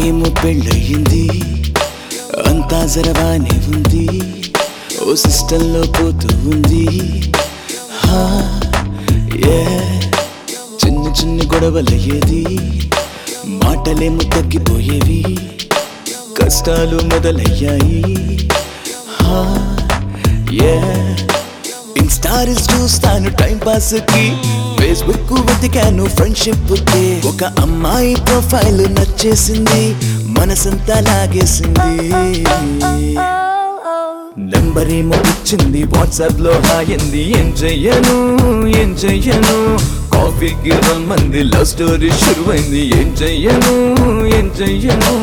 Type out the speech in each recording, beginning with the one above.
నాకేమో పెళ్ళయింది అంతా జరవానే ఉంది ఓ సిస్టంలో పోతూ ఉంది హా, yeah. చిన్న చిన్న గొడవలయ్యేది మాటలేమో తగ్గిపోయేవి కష్టాలు మొదలయ్యాయి హా, yeah. ఇన్స్టా రీల్స్ చూస్తాను టైం పాస్ కి ఫేస్బుక్ వెతికాను ఫ్రెండ్షిప్ కి ఒక అమ్మాయి ప్రొఫైల్ నచ్చేసింది మనసంతా లాగేసింది నెంబర్ ఏమో ఇచ్చింది వాట్సాప్ లో హాయింది ఏం చెయ్యను ఏం చెయ్యను కాఫీకి రమ్మంది లవ్ స్టోరీ షురువైంది ఏం చెయ్యను ఏం చెయ్యను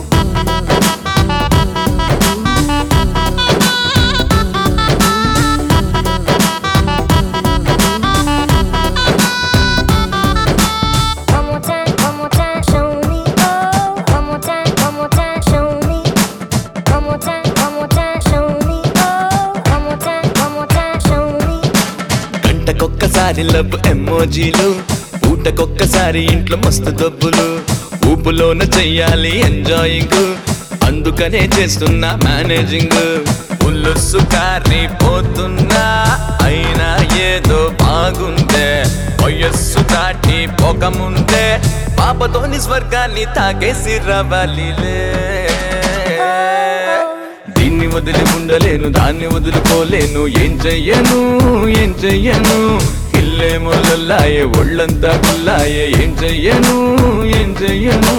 One more time, one more time, show me. Oh, one more time, one more time, show me. One more time, one more time, show me. Oh, one more time, one more time, show me. గంటకొక్కసారి love ఎమోజీలు పూటకొక్కసారి ఇంట్లో మస్తు దబ్బులు ఊపులోన చెయ్యాలి enjoying అందుకనే చేస్తున్నా managing ఉల్లుసు పోతున్నా అయినా ఏదో బాగుందే వయస్సు దాటి పోకముందే పాపతోని స్వర్గాన్ని తాగేసి రవాలిలే దీన్ని వదిలి ఉండలేను దాన్ని వదులుకోలేను ఏం చెయ్యను ఏం చెయ్యను ఇల్లే మొదలాయే ఒళ్ళంతా గుల్లాయే ఏం చెయ్యను ఏం చెయ్యను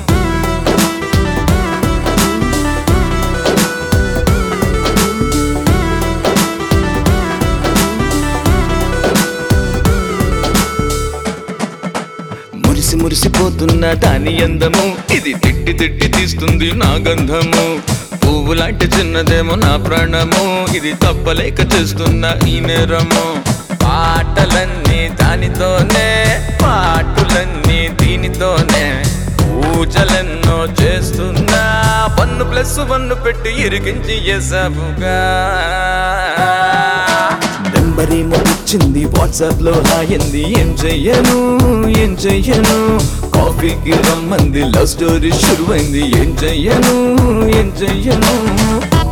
మురిసి మురిసిపోతున్న దాని అందము ఇది తిట్టి తిట్టి తీస్తుంది నా గంధము పువ్వు లాంటి చిన్నదేమో నా ప్రాణము ఇది తప్పలేక చేస్తున్న ఈ నేరము పాటలన్నీ దానితోనే పాటులన్నీ దీనితోనే పూజలెన్నో చేస్తున్నా వన్ను ప్లస్ వన్ను పెట్టి ఇరికించి చేసావుగా నెంబర్ ఏమో ఇచ్చింది వాట్సాప్ లో హాయింది ఏం చెయ్యను ఏం చెయ్యను కాఫీకి రమ్మంది లవ్ స్టోరీ షురువైంది ఏం చెయ్యను ఏం చెయ్యను